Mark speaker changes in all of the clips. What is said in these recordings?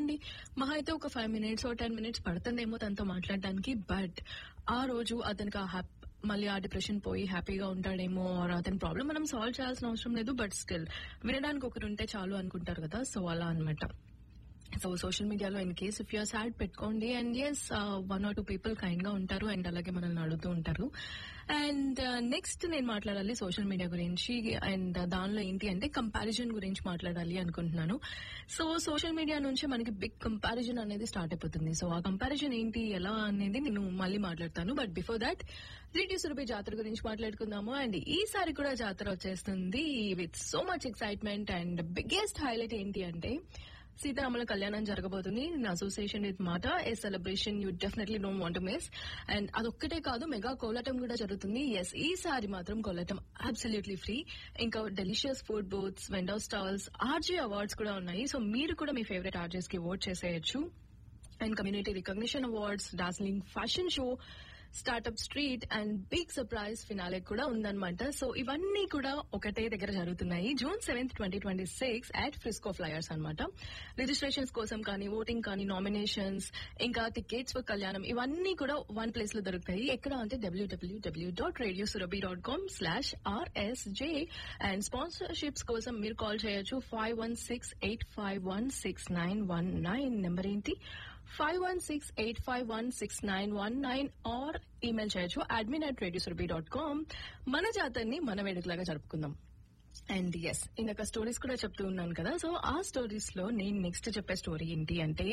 Speaker 1: అండి మహా అయితే ఒక ఫైవ్ మినిట్స్ టెన్ మినిట్స్ పడుతుందేమో తనతో మాట్లాడడానికి బట్ ఆ రోజు అతనికి ఆ హ్యాప్ మళ్ళీ ఆ డిప్రెషన్ పోయి హ్యాపీగా ఉంటాడేమో ఆర్ అతని ప్రాబ్లం మనం సాల్వ్ చేయాల్సిన అవసరం లేదు బట్ స్టిల్ వినడానికి ఒకరు ఉంటే చాలు అనుకుంటారు కదా సో అలా అన్నమాట సో సోషల్ మీడియాలో in case if you're sad పెట్టుకోండి and as one or two people kind గా ఉంటారు అండ్ అలాగే మనల్ని అడుగుతూ ఉంటారు అండ్ నెక్స్ట్ నేను మాట్లాడాలి సోషల్ మీడియా గురించి అండ్ దానిలో ఏంటి అంటే కంపారిజన్ గురించి మాట్లాడాలి అనుకుంటున్నాను సో సోషల్ మీడియా నుంచి మనకి బిగ్ కంపారిజన్ అనేది స్టార్ట్ అయిపోతుంది సో ఆ కంపారిజన్ ఏంటి ఎలా అనేది నేను మళ్ళీ మాట్లాడతాను but before that radio Surabhi Jatara గురించి మాట్లాడుకుందాము అండ్ ఈసారి కూడా జాతర వచ్చేస్తుంది with so much excitement and biggest highlight ఏంటి అంటే సీతారాముల కళ్యాణం జరగబోతుంది in association with MATA a celebration you definitely don't want miss and అదొక్కటే కాదు మెగా కోలాటం కూడా జరుగుతుంది ఎస్ ఈసారి మాత్రం కోలాటం అబ్సల్యూట్లీ ఫ్రీ ఇంకా delicious food booths vendor stalls RJ awards కూడా ఉన్నాయి సో మీరు కూడా మీ ఫేవరెట్ ఆర్జెస్ కి ఓట్ చేసేయచ్చు and community recognition awards Darjeeling fashion show startup street and big surprise finale కూడా ఉందన్నమాట సో ఇవన్నీ కూడా ఒకటే దగ్గర జరుగుతున్నాయి June seventh twenty twenty six at Frisco flyers అనమాట రిజిస్ట్రేషన్స్ కోసం కానీ ఓటింగ్ కానీ నామినేషన్స్ ఇంకా టికెట్స్ ఫర్ కళ్యాణం ఇవన్నీ కూడా వన్ ప్లేస్ లో దొరుకుతాయి ఎక్కడ అంటే WWW dot radio Surabhi dot com slash RSJ and sponsorships కోసం మీరు కాల్ చేయొచ్చు five one six eight five one six nine one nine number ఏంటి five one six eight five one six nine one nine or email చేయొచ్చు admin at radio Surabhi dot com మన జాతరని మన వేడుకలాగా జరుపుకుందాం అండ్ ఎస్ ఇందాక stories కూడా చెప్తూ ఉన్నాను కదా సో ఆ స్టోరీస్ లో నేను నెక్స్ట్ చెప్పే స్టోరీ ఏంటి అంటే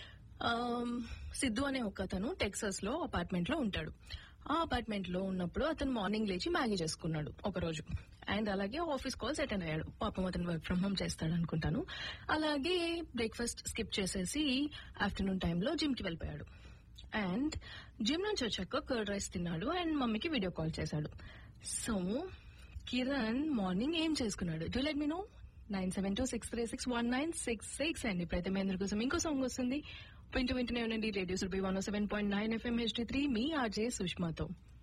Speaker 1: ఆమ్, సిద్ధు అనే ఒక అతను టెక్సస్ లో అపార్ట్మెంట్ లో ఉంటాడు ఆ అపార్ట్మెంట్ లో ఉన్నప్పుడు అతను మార్నింగ్ లేచి మ్యాగీ చేసుకున్నాడు ఒక రోజు అండ్ అలాగే ఆఫీస్ కాల్స్ అటెండ్ అయ్యాడు పాపం అతను వర్క్ ఫ్రమ్ హోమ్ చేస్తాడు అనుకుంటాను అలాగే బ్రేక్ఫాస్ట్ స్కిప్ చేసేసి ఆఫ్టర్నూన్ టైంలో జిమ్ కి వెళ్ళిపోయాడు అండ్ జిమ్ నుంచి వచ్చాక కర్డ్ రైస్ తిన్నాడు అండ్ మమ్మీకి వీడియో కాల్ చేశాడు సో కిరణ్ మార్నింగ్ ఏం చేసుకున్నాడు do let me know nine seven two six three six one nine six six and ఇప్పుడైతే మీ అందరి కోసం ఇంకో సాంగ్ వస్తుంది వింటూ వింటూనే ఉండండి radio Surabhi one seven point nine FM HD three మీ ఆర్జే సుష్మాతో